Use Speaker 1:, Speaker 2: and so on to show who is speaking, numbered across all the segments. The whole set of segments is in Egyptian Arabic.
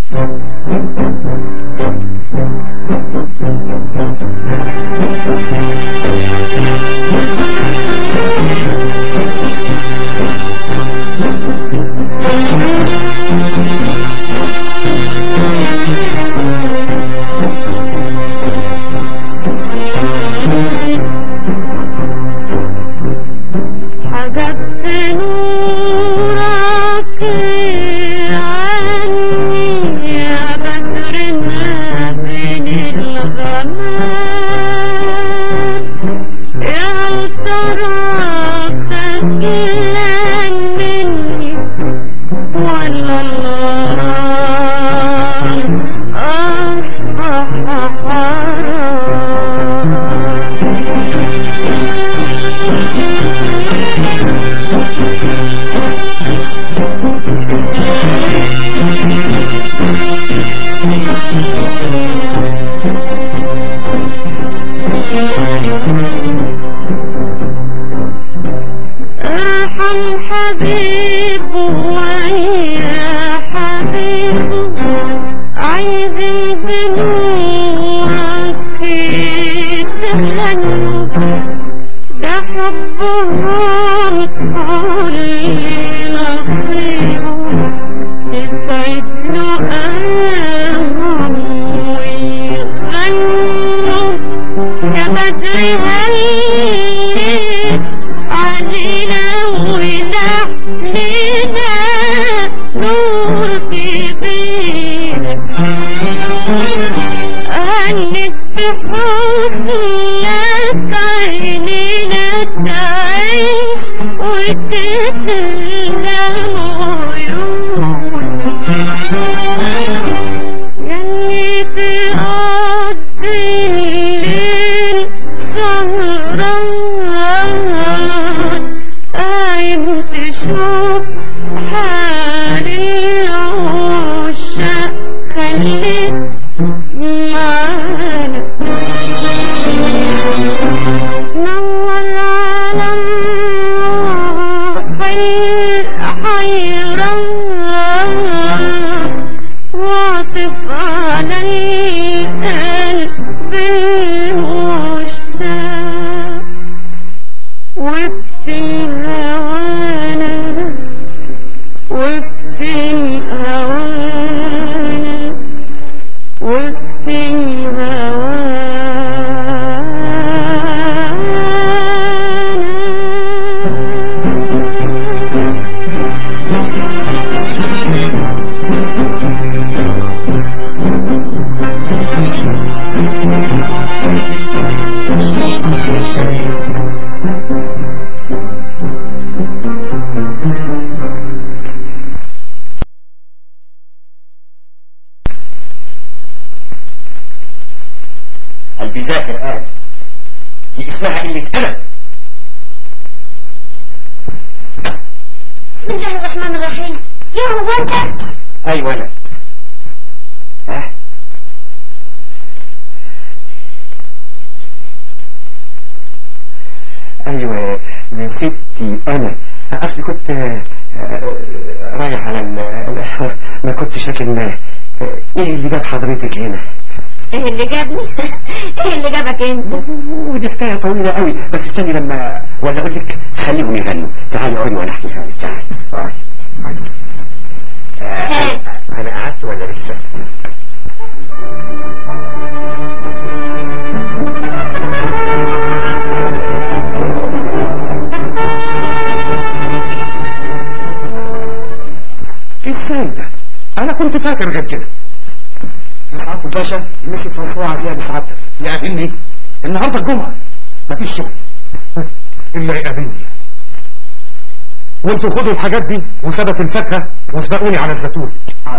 Speaker 1: حجبت نورك عني يا بدر ما بين الغمام يا هل ترى تسلم مني ولا الغرام أصبح حرام ارحم حبيب ويا حبيب عايز بنورك تهنوا ده حبهم كل نصيبه يسعد له قلبهم ويغنوا يا بدر هيك علينا ونحلنا نور في بيتك هنت بحضنك عينينا تعيش وتتلى العيون يلي تقضي الليل سهران قايم تشوف حال العشاق خليك معانا نور على الروح الحيران واطف على القلب المشتاق وفي هوانا وفي هوانا وفي هوانا
Speaker 2: قلبي ذاكر قال دي اسمها قلة أدب
Speaker 1: بسم الله الرحمن الرحيم يا هو انت
Speaker 2: أيوة أنا ها أيوة من ستي أنا أصلي كنت آه، آه، رايح على ال- ما كنتش لكن آه، إيه اللي جاب حضرتك هنا؟
Speaker 1: ايه اللي جابني ايه اللي جابك انت
Speaker 2: ودي حكاية طويلة قوي بس استني لما ولا أقول لك خليهم يغنوا تعالي اقعدي وأنا أحكيها لك تعالي اقعدي اقعدي. آه، أنا قعدت ولا لسه؟ ازاي ده؟ أنا كنت فاكر غير كده يا سعادة الباشا مسك مشروع زيادة سعادتك يقابلني النهارده الجمعة مفيش شغل إلا يقابلني وانتوا خدوا الحاجات دي وثبت الفاكهة واسبقوني على الزيتون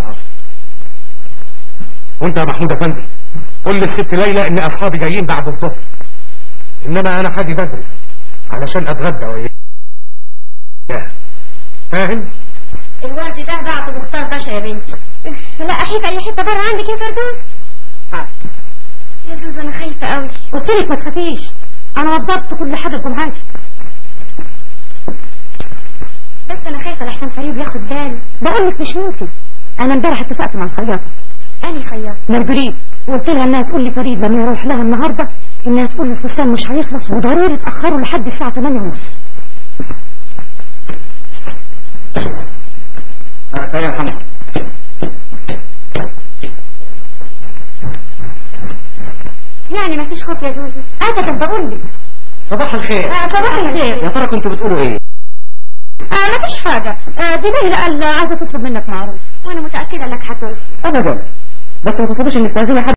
Speaker 2: وانت يا محمود افندي قول للست ليلى ان اصحابي جايين بعد الظهر انما انا حاجي بدري علشان اتغدى وياها فاهم؟
Speaker 1: الورد ده بعته مختار باشا يا بنتي لا احيك اي حته بره عندك يا فردوس يا زوز انا خايفه قوي قلت لك ما تخافيش انا وضبت كل حاجه جمعاتي بس انا خايفه لحسن فريد ياخد باله بقول لك مش ممكن انا امبارح اتفقت مع الخياطة اني خياطة مرجريت وقلت لها انها تقول لي فريد لما يروح لها النهارده انها تقول الفستان مش هيخلص وضروري تاخره لحد الساعه 8 ونص
Speaker 2: تعالى يا محمد
Speaker 1: يعني ما فيش خوف يا جوزي ابدا بقول لك
Speaker 2: صباح الخير
Speaker 1: آه صباح الخير
Speaker 2: يا ترى كنتوا بتقولوا ايه
Speaker 1: آه ما فيش حاجه آه دي ليلى قال عايزه تطلب منك معروف وانا متاكده انك هتقول
Speaker 2: ابدا بس ما تطلبش انك تعزمي حد